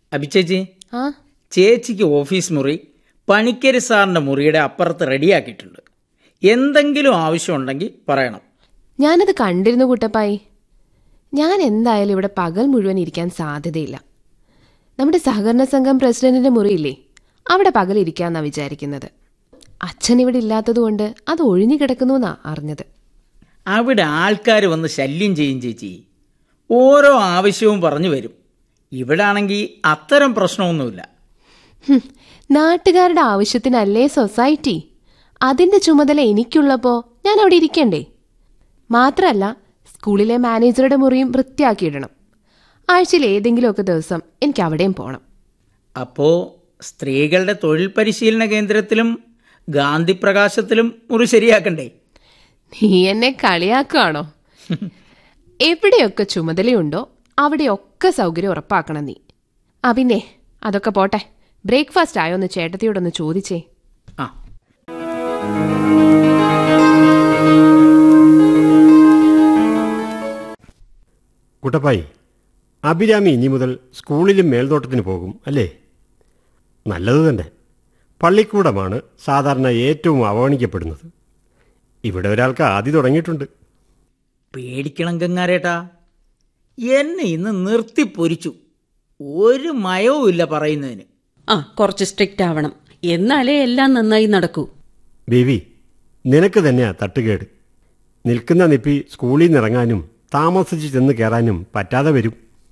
അഭിചേച്ചി ആ ചേച്ചിക്ക് ഓഫീസ് മുറി പണിക്കരി സാറിന്റെ മുറിയുടെ അപ്പുറത്ത് റെഡിയാക്കിയിട്ടുണ്ട് എന്തെങ്കിലും ആവശ്യമുണ്ടെങ്കിൽ പറയണം ഞാനത് കണ്ടിരുന്നു കുട്ടപ്പായി ഞാൻ എന്തായാലും ഇവിടെ പകൽ മുഴുവൻ ഇരിക്കാൻ സാധ്യതയില്ല നമ്മുടെ സഹകരണ സംഘം പ്രസിഡന്റിന്റെ മുറിയില്ലേ അവിടെ പകൽ ഇരിക്കാന്നാ വിചാരിക്കുന്നത് അച്ഛൻ ഇവിടെ ഇല്ലാത്തതുകൊണ്ട് അത് ഒഴിഞ്ഞു കിടക്കുന്നു എന്നാ അറിഞ്ഞത് അവിടെ ആൾക്കാർ വന്ന് ശല്യം ചെയ്യും ചേച്ചി ഓരോ ആവശ്യവും പറഞ്ഞു വരും ഇവിടെ ആണെങ്കിൽ അത്തരം പ്രശ്നമൊന്നുമില്ല ഹും, നാട്ടുകാരുടെ ആവശ്യത്തിനല്ലേ സൊസൈറ്റി അതിന്റെ ചുമതല എനിക്കുള്ളപ്പോ ഞാൻ അവിടെ ഇരിക്കണ്ടേ മാത്രല്ല സ്കൂളിലെ മാനേജറുടെ മുറിയും വൃത്തിയാക്കിയിടണം ആഴ്ചയിൽ ഏതെങ്കിലുമൊക്കെ ദിവസം എനിക്ക് അവിടെയും പോണം അപ്പോൾ സ്ത്രീകളുടെ തൊഴിൽ പരിശീലന കേന്ദ്രത്തിലും ഗാന്ധി പ്രകാശത്തിലും മുറി ശരിയാക്കണ്ടേ നീ എന്നെ കളിയാക്കുകയാണോ എവിടെയൊക്കെ ചുമതലയുണ്ടോ അവിടെയൊക്കെ സൗകര്യം ഉറപ്പാക്കണം നീ ആ പിന്നെ അതൊക്കെ പോട്ടെ ബ്രേക്ക്ഫാസ്റ്റ് ആയോ എന്ന് ചേട്ടത്തിയോടൊന്ന് ചോദിച്ചേ ആ കുട്ടപ്പായി അഭിരാമി ഇനി മുതൽ സ്കൂളിലും മേൽനോട്ടത്തിന് പോകും അല്ലേ നല്ലത് തന്നെ പള്ളിക്കൂടമാണ് സാധാരണ ഏറ്റവും അവഗണിക്കപ്പെടുന്നത് ഇവിടെ ഒരാൾക്ക് ആദ്യം തുടങ്ങിയിട്ടുണ്ട് പേടിക്കണം ഗംഗാരേട്ടാ എന്നെ ഇന്ന് നിർത്തി പൊരിച്ചു ഒരു മയവും ഇല്ല പറയുന്നതിന് ആ കുറച്ച് സ്ട്രിക്റ്റ് ആവണം എന്നാലേ എല്ലാം നന്നായി നടക്കൂ ബേബി നിനക്ക് തന്നെയാ തട്ടുകേട് നിൽക്കുന്ന നിപ്പി സ്കൂളിൽ നിന്ന് ഇറങ്ങാനും താമസിച്ച് ചെന്ന് കയറാനും പറ്റാതെ വരും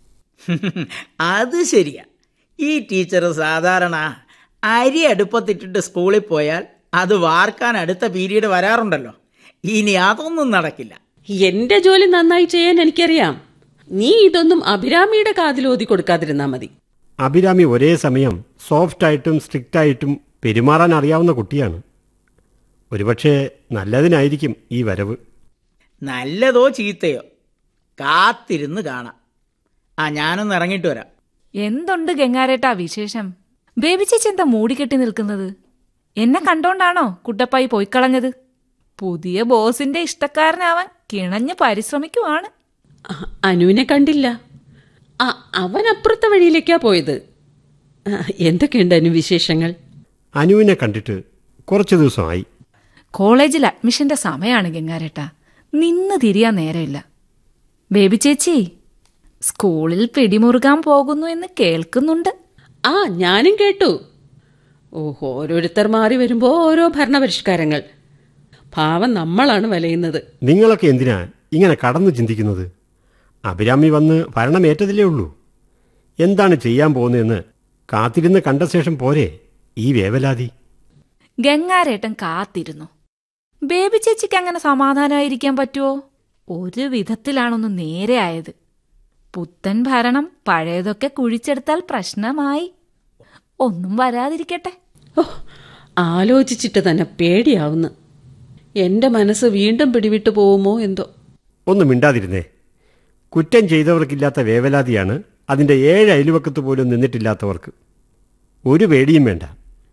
അത് ശരിയാ ഈ ടീച്ചർ സാധാരണ അരി അടുപ്പത്തിട്ടിട്ട് സ്കൂളിൽ പോയാൽ അത് വാർക്കാൻ അടുത്ത പീരീഡ് വരാറുണ്ടല്ലോ ഇനി അതൊന്നും നടക്കില്ല എന്റെ ജോലി നന്നായി ചെയ്യാൻ എനിക്കറിയാം നീ ഇതൊന്നും അഭിരാമിയുടെ കാതിലോതി കൊടുക്കാതിരുന്നാ മതി അഭിരാമി ഒരേ സമയം സോഫ്റ്റായിട്ടും സ്ട്രിക്റ്റായിട്ടും പെരുമാറാൻ അറിയാവുന്ന കുട്ടിയാണ് ഒരുപക്ഷെ നല്ലതിനായിരിക്കും ഈ വരവ് നല്ലതോ ചീത്തയോ കാത്തിരുന്ന് കാണാം ആ ഞാനൊന്ന് ഇറങ്ങിയിട്ട് വരാം എന്തുണ്ട് ഗംഗാരേട്ടാ വിശേഷം ബേബി ചേച്ചി എന്താ മൂടിക്കെട്ടി നിൽക്കുന്നത് എന്നെ കണ്ടോണ്ടാണോ കുട്ടപ്പായി പോയിക്കളഞ്ഞത് പുതിയ ബോസിന്റെ ഇഷ്ടക്കാരനാവാൻ കിണഞ്ഞ് പരിശ്രമിക്കുവാണ് ആ, അനുവിനെ കണ്ടില്ല ആ അവൻ അപ്പുറത്തെ വഴിയിലേക്കാ പോയത് ആ, എന്തൊക്കെയുണ്ട് അനു വിശേഷങ്ങൾ അനുവിനെ കണ്ടിട്ട് കുറച്ച് ദിവസമായി കോളേജിൽ അഡ്മിഷന്റെ സമയമാണ് ഗംഗാരേട്ടാ നിന്ന് തിരിയാൻ നേരമില്ല ബേബി ചേച്ചി സ്കൂളിൽ പിടിമുറുകാൻ പോകുന്നു എന്ന് കേൾക്കുന്നുണ്ട് ആ ഞാനും കേട്ടു ഓഹോ ഓരോരുത്തർ മാറി വരുമ്പോ ഓരോ ഭരണപരിഷ്കാരങ്ങൾ ഭാവം നമ്മളാണ് വലയുന്നത് നിങ്ങളൊക്കെ എന്തിനാ ഇങ്ങനെ കടന്നു ചിന്തിക്കുന്നത് അഭിരാമി വന്ന് ഭരണമേറ്റതില്ലേ ഉള്ളൂ എന്താണ് ചെയ്യാൻ പോകുന്നതെന്ന് കാത്തിരുന്ന് കണ്ട ശേഷം പോരെ ഈ വേവലാതി ഗംഗാരേട്ടൻ കാത്തിരുന്നു ബേബി ചേച്ചിക്ക് അങ്ങനെ സമാധാനമായിരിക്കാൻ പറ്റുമോ ഒരു വിധത്തിലാണൊന്ന് നേരെ ആയത് പുത്തൻ ഭരണം പഴയതൊക്കെ കുഴിച്ചെടുത്താൽ പ്രശ്നമായി ഒന്നും വരാതിരിക്കട്ടെ ഓ ആലോചിച്ചിട്ട് തന്നെ പേടിയാവുന്നു എന്റെ മനസ്സ് വീണ്ടും പിടിവിട്ടു പോവുമോ എന്തോ ഒന്ന് മിണ്ടാതിരുന്നേ കുറ്റം ചെയ്തവർക്കില്ലാത്ത വേവലാതിയാണ് അതിൻ്റെ ഏഴ് അയലുവക്കത്ത് പോലും നിന്നിട്ടില്ലാത്തവർക്ക് ഒരു പേടിയും വേണ്ട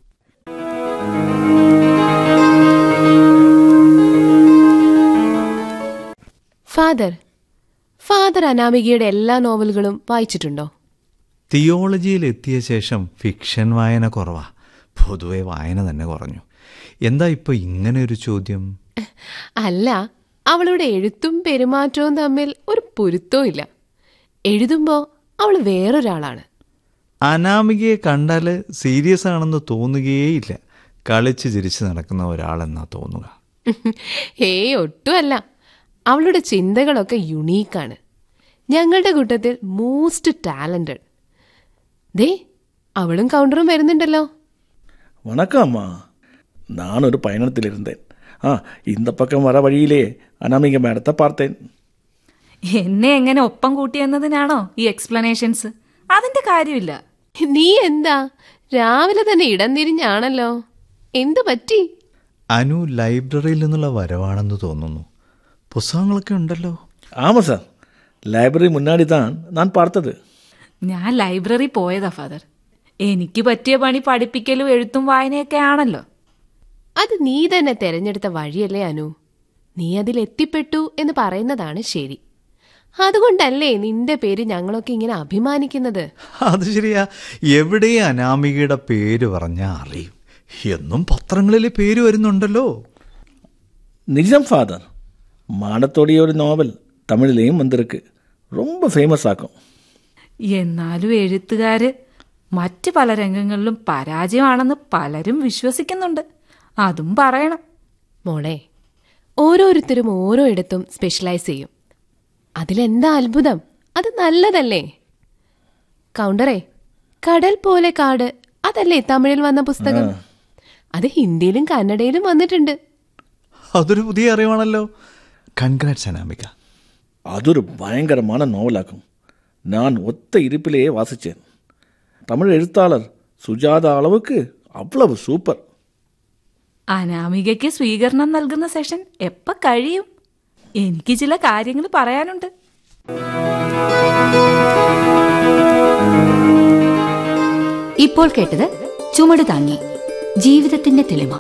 ഫാദർ ഫാദർ അനാമികയുടെ എല്ലാ നോവലുകളും വായിച്ചിട്ടുണ്ടോ തിയോളജിയിൽ എത്തിയ ശേഷം ഫിക്ഷൻ വായന കുറവാ പൊതുവെ വായന തന്നെ കുറഞ്ഞു എന്താ ഇപ്പൊ ഇങ്ങനെ ഒരു ചോദ്യം അല്ല അവളുടെ എഴുത്തും പെരുമാറ്റവും തമ്മിൽ ഒരു പൊരുത്തവും ഇല്ല എഴുതുമ്പോ അവൾ വേറൊരാളാണ് അനാമികയെ കണ്ടാൽ സീരിയസ് ആണെന്ന് തോന്നുകയേയില്ല കളിച്ച് ചിരിച്ച് നടക്കുന്ന ഒരാളെന്നാ തോന്നുക ഏയ് ഒട്ടുമല്ല അവളുടെ ചിന്തകളൊക്കെ യുണീക്കാണ് ഞങ്ങളുടെ കൂട്ടത്തിൽ മോസ്റ്റ് ടാലന്റഡ് ദേ അവളും കൗണ്ടറും വരുന്നുണ്ടല്ലോ வணக்கம் அம்மா நான் ஒரு பயணத்தில் இருந்தேன் ஆ இந்த பக்கம் வர வழியிலே அனாமிக மேடத்தை பார்த்தேன் എന്നെ എങ്ങനെ ഒപ്പം കൂട്ടിയെന്നതിനാണോ ഈ എക്സ്പ്ലനേഷൻസ് അതിന്റെ കാര്യമില്ല നീ എന്താ രാവിലെ തന്നെ ഇടം തിരിഞ്ഞാണല്ലോ എന്തു പറ്റി അനു ലൈബ്രറിയിൽ നിന്നുള്ള വരവാണെന്ന് തോന്നുന്നു പുസ്തകങ്ങളൊക്കെ ഉണ്ടല്ലോ ஆமாம் சார் லைப்ரரி முன்னாடி தான் நான் பார்த்தது ഞാൻ ലൈബ്രറി പോയതാ ഫാദർ എനിക്ക് പറ്റിയ പണി പഠിപ്പിക്കലും എഴുത്തും വായനയൊക്കെ ആണല്ലോ അത് നീ തന്നെ തെരഞ്ഞെടുത്ത വഴിയല്ലേ അനു നീ അതിൽ എത്തിപ്പെട്ടു എന്ന് പറയുന്നതാണ് ശരി അതുകൊണ്ടല്ലേ നിന്റെ പേര് ഞങ്ങളൊക്കെ ഇങ്ങനെ അഭിമാനിക്കുന്നത് അത് ശരിയാ എവിടെ അനാമികയുടെ പേര് പറഞ്ഞാൽ അറിയും എന്നും പത്രങ്ങളിൽ പേര് വരുന്നുണ്ടല്ലോ நிஜம் ஃபாதர் மாடத்தோடைய നോവൽ തമിഴിലെയും വന്നിருக்கு ரொம்ப ഫേമസ് ആക്കും എന്നാലും എഴുത്തുകാര് മറ്റ് പല രംഗങ്ങളിലും പരാജയമാണെന്ന് പലരും വിശ്വസിക്കുന്നുണ്ട് അതും പറയണം മോളെ ഓരോരുത്തരും ഓരോ ഇടത്തും സ്പെഷ്യലൈസ് ചെയ്യും അതിലെന്താ അത്ഭുതം അത് നല്ലതല്ലേ കൗണ്ടറേ കടൽ പോലെ കാട് അതല്ലേ തമിഴിൽ വന്ന പുസ്തകം അത് ഹിന്ദിയിലും കന്നഡയിലും വന്നിട്ടുണ്ട് അതൊരു പുതിയ അറിവാണല്ലോ കൺഗ്രാറ്റ്സ് അനാമിക അതൊരു ഭയങ്കരமான നോവലാക്കും நான் ஒத்த இருப்பிலேயே வாசித்தேன் தமிழ் எழுத்தாளர் சுஜாதா அளவுக்கு அவ்வளவு சூப்பர் അനാമികയ്ക്ക് സ്വീകരണം നൽകുന്ന സെഷൻ എപ്പ കഴിയും എനിക്ക് ചില കാര്യങ്ങൾ പറയാനുണ്ട് ഇപ്പോൾ കേട്ടത് ചുമട് താങ്ങി ജീവിതത്തിന്റെ തെളിമ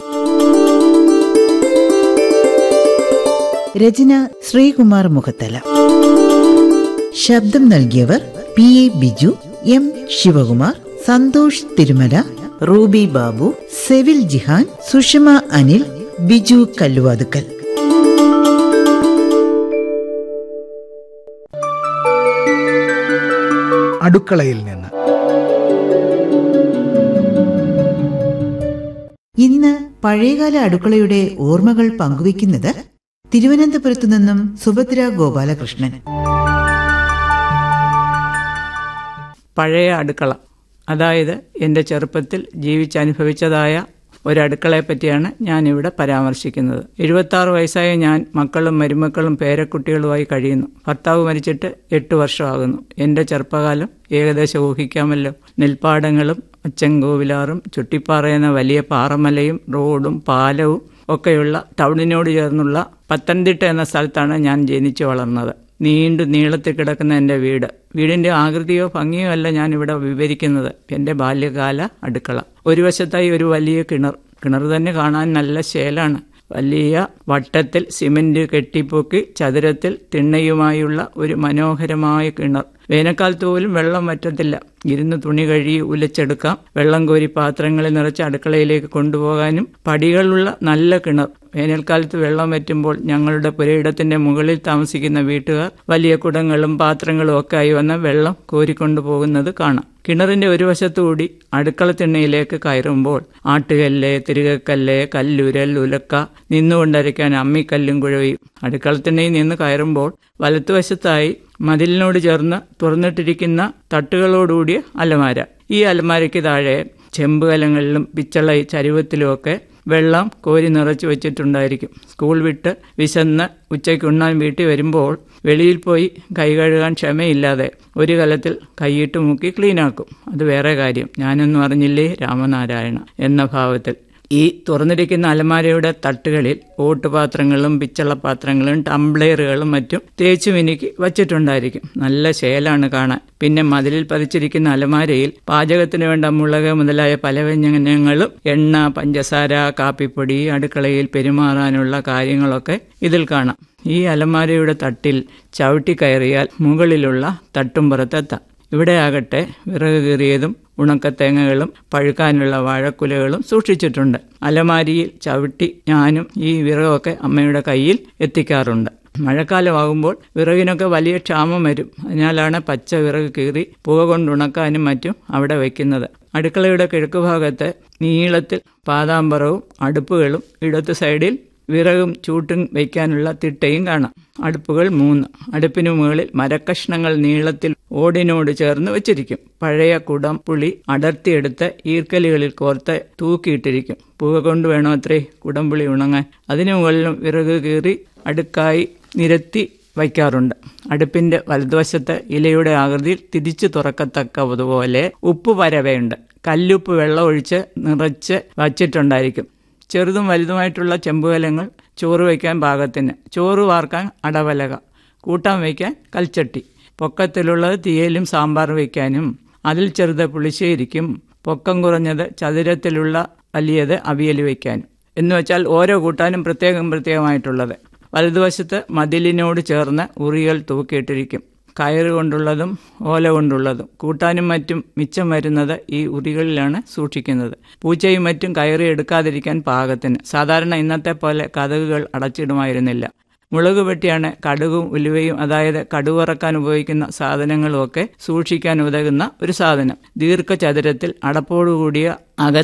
രചന ശ്രീകുമാർ മുഖത്തല ശബ്ദം നൽകിയവർ P A Biju M Sivakumar Santhosh Thirumala Ruby Babu Sevil Jihan Sushama Anil Biju Kalluvathukkal അടുക്കളയിൽ നിന്ന് ഇന്ന് പഴയകാല അടുക്കളയുടെ ഓർമ്മകൾ പങ്കുവയ്ക്കുന്നത് തിരുവനന്തപുരത്തു നിന്നും സുഭദ്ര ഗോപാലകൃഷ്ണൻ പഴയ അടുക്കള അതായത് എൻ്റെ ചെറുപ്പത്തിൽ ജീവിച്ചനുഭവിച്ചതായ ഒരടുക്കളയെ പറ്റിയാണ് ഞാനിവിടെ പരാമർശിക്കുന്നത് എഴുപത്താറ് വയസ്സായ ഞാൻ മക്കളും മരുമക്കളും പേരക്കുട്ടികളുമായി കഴിയുന്നു ഭർത്താവ് മരിച്ചിട്ട് എട്ട് വർഷമാകുന്നു എൻ്റെ ചെറുപ്പകാലം ഏകദേശം ഊഹിക്കാമല്ലോ നെൽപ്പാടങ്ങളും അച്ചൻകോവിലാറും ചുട്ടിപ്പാറ എന്ന വലിയ പാറമലയും റോഡും പാലവും ഒക്കെയുള്ള ടൗണിനോട് ചേർന്നുള്ള പത്തനംതിട്ട എന്ന സ്ഥലത്താണ് ഞാൻ ജനിച്ചു വളർന്നത് നീണ്ടു നീളത്തിൽ കിടക്കുന്ന എൻ്റെ വീട് വീടിൻ്റെ ആകൃതിയോ ഭംഗിയോ അല്ല ഞാൻ ഇവിടെ വിവരിക്കുന്നത് എൻ്റെ ബാല്യകാല അടുക്കള ഒരു വശത്തായി ഒരു വലിയ കിണർ കിണർ തന്നെ കാണാൻ നല്ല ശേലാണ് വലിയ വട്ടത്തിൽ സിമന്റ് കെട്ടിപ്പൊക്കി ചതുരത്തിൽ തിണ്ണയുമായുള്ള ഒരു മനോഹരമായ കിണർ വേനൽക്കാലത്ത് പോലും വെള്ളം വറ്റത്തില്ല ഇരുന്ന് തുണി കഴുകി ഉലച്ചെടുക്കാം വെള്ളം കോരി പാത്രങ്ങളിൽ നിറച്ച് അടുക്കളയിലേക്ക് കൊണ്ടുപോകാനും പടികളുള്ള നല്ല കിണർ വേനൽക്കാലത്ത് വെള്ളം വറ്റുമ്പോൾ ഞങ്ങളുടെ പുരയിടത്തിന്റെ മുകളിൽ താമസിക്കുന്ന വീട്ടുകാർ വലിയ കുടങ്ങളും പാത്രങ്ങളും ഒക്കെ ആയി വന്ന വെള്ളം കോരിക്കൊണ്ടു പോകുന്നത് കാണാം കിണറിന്റെ ഒരു വശത്തുകൂടി അടുക്കള തിണ്ണയിലേക്ക് കയറുമ്പോൾ ആട്ടുകല്ല് തിരുകക്കല്ല് കല്ലുരൽ ഉലക്ക നിന്നുകൊണ്ടരയ്ക്കാൻ അമ്മിക്കല്ലും കുഴവിയും അടുക്കള തിണ്ണയിൽ നിന്ന് കയറുമ്പോൾ വലത്തുവശത്തായി മതിലിനോട് ചേർന്ന് തുറന്നിട്ടിരിക്കുന്ന തട്ടുകളോടുകൂടിയ അലമാര ഈ അലമാരയ്ക്ക് താഴെ ചെമ്പ് കലങ്ങളിലും പിച്ചള ചരുവത്തിലുമൊക്കെ വെള്ളം കോരി നിറച്ചു വെച്ചിട്ടുണ്ടായിരിക്കും സ്കൂൾ വിട്ട് വിശന്ന് ഉച്ചയ്ക്ക് ഉണ്ണാൻ വീട്ടിൽ വരുമ്പോൾ വെളിയിൽ പോയി കൈ കഴുകാൻ ക്ഷമയില്ലാതെ ഒരു കലത്തിൽ കൈയിട്ട് മുക്കി ക്ലീനാക്കും അത് വേറെ കാര്യം ഞാനൊന്നും അറിഞ്ഞില്ലേ രാമനാരായണ എന്ന ഭാവത്തിൽ ഈ തുറന്നിരിക്കുന്ന അലമാരയുടെ തട്ടുകളിൽ ഓട്ടുപാത്രങ്ങളും പിച്ചളപാത്രങ്ങളും ടംബ്ലെയറുകളും മറ്റും തേച്ചു മിനുക്കി വച്ചിട്ടുണ്ടായിരിക്കും നല്ല ശേലാണ് കാണാൻ പിന്നെ മതിലിൽ പതിച്ചിരിക്കുന്ന അലമാരയിൽ പാചകത്തിന് വേണ്ട മുളക് മുതലായ പല വ്യഞ്ജനങ്ങളും എണ്ണ പഞ്ചസാര കാപ്പിപ്പൊടി അടുക്കളയിൽ പെരുമാറാനുള്ള കാര്യങ്ങളൊക്കെ ഇതിൽ കാണാം ഈ അലമാരയുടെ തട്ടിൽ ചവിട്ടി കയറിയാൽ മുകളിലുള്ള തട്ടുംപുറത്തെത്താം ഇവിടെ ആകട്ടെ വിറക് കീറിയതും ഉണക്കത്തേങ്ങകളും പഴുക്കാനുള്ള വാഴക്കുലകളും സൂക്ഷിച്ചിട്ടുണ്ട് അലമാരിയിൽ ചവിട്ടി ഞാനും ഈ വിറകൊക്കെ അമ്മയുടെ കയ്യിൽ എത്തിക്കാറുണ്ട് മഴക്കാലമാകുമ്പോൾ വിറകിനൊക്കെ വലിയ ക്ഷാമം വരും അതിനാലാണ് പച്ച വിറക് കീറി പുക കൊണ്ടുണക്കാനും മറ്റും അവിടെ വയ്ക്കുന്നത് അടുക്കളയുടെ കിഴക്കുഭാഗത്ത് നീളത്തിൽ പാതാമ്പറവും അടുപ്പുകളും ഇടത്ത് സൈഡിൽ വിറകും ചൂട്ടും വയ്ക്കാനുള്ള തിട്ടയും കാണാം അടുപ്പുകൾ മൂന്ന് അടുപ്പിനു മുകളിൽ മരക്കഷ്ണങ്ങൾ നീളത്തിൽ ഓടിനോട് ചേർന്ന് വെച്ചിരിക്കും പഴയ കുടം പുളി അടർത്തിയെടുത്ത് ഈർക്കലുകളിൽ കോർത്ത് തൂക്കിയിട്ടിരിക്കും പുക കൊണ്ട് വേണോ അത്രേ കുടംപുളി ഉണങ്ങാൻ അതിനു മുകളിലും വിറക് കീറി അടുക്കായി നിരത്തി വയ്ക്കാറുണ്ട് അടുപ്പിന്റെ വലതുവശത്ത് ഇലയുടെ ആകൃതിയിൽ തിരിച്ചു തുറക്കത്തക്കതുപോലെ ഉപ്പ് പരവയുണ്ട് കല്ലുപ്പ് വെള്ളം ഒഴിച്ച് നിറച്ച് വച്ചിട്ടുണ്ടായിരിക്കും ചെറുതും വലുതുമായിട്ടുള്ള ചെമ്പുകലങ്ങൾ ചോറ് വയ്ക്കാൻ പാകത്തിന് ചോറ് വാർക്കാൻ അടവലക കൂട്ടാൻ വയ്ക്കാൻ കൽച്ചട്ടി പൊക്കത്തിലുള്ളത് തീയലും സാമ്പാർ വയ്ക്കാനും അതിൽ ചെറുത് പുളിശ്ശേരിക്കും പൊക്കം കുറഞ്ഞത് ചതുരത്തിലുള്ള വലിയത് അവിയൽ വയ്ക്കാനും എന്ന് വെച്ചാൽ ഓരോ കൂട്ടാനും പ്രത്യേകം പ്രത്യേകമായിട്ടുള്ളത് വലതുവശത്ത് മതിലിനോട് ചേർന്ന് ഉറികൾ തൂക്കിയിട്ടിരിക്കും കയറ് കൊണ്ടുള്ളതും ഓല കൊണ്ടുള്ളതും കൂട്ടാനും മറ്റും മിച്ചം വരുന്നത് ഈ ഉറികളിലാണ് സൂക്ഷിക്കുന്നത് പൂച്ചയും മറ്റും കയറി എടുക്കാതിരിക്കാൻ പാകത്തിന് സാധാരണ ഇന്നത്തെ പോലെ കഥകുകൾ അടച്ചിടുമായിരുന്നില്ല മുളക് വെട്ടിയാണ് കടുകും ഉലുവയും അതായത് കടുവറക്കാൻ ഉപയോഗിക്കുന്ന സാധനങ്ങളുമൊക്കെ സൂക്ഷിക്കാൻ ഉതകുന്ന ഒരു സാധനം ദീർഘചതുരത്തിൽ അടപ്പോടുകൂടിയ അക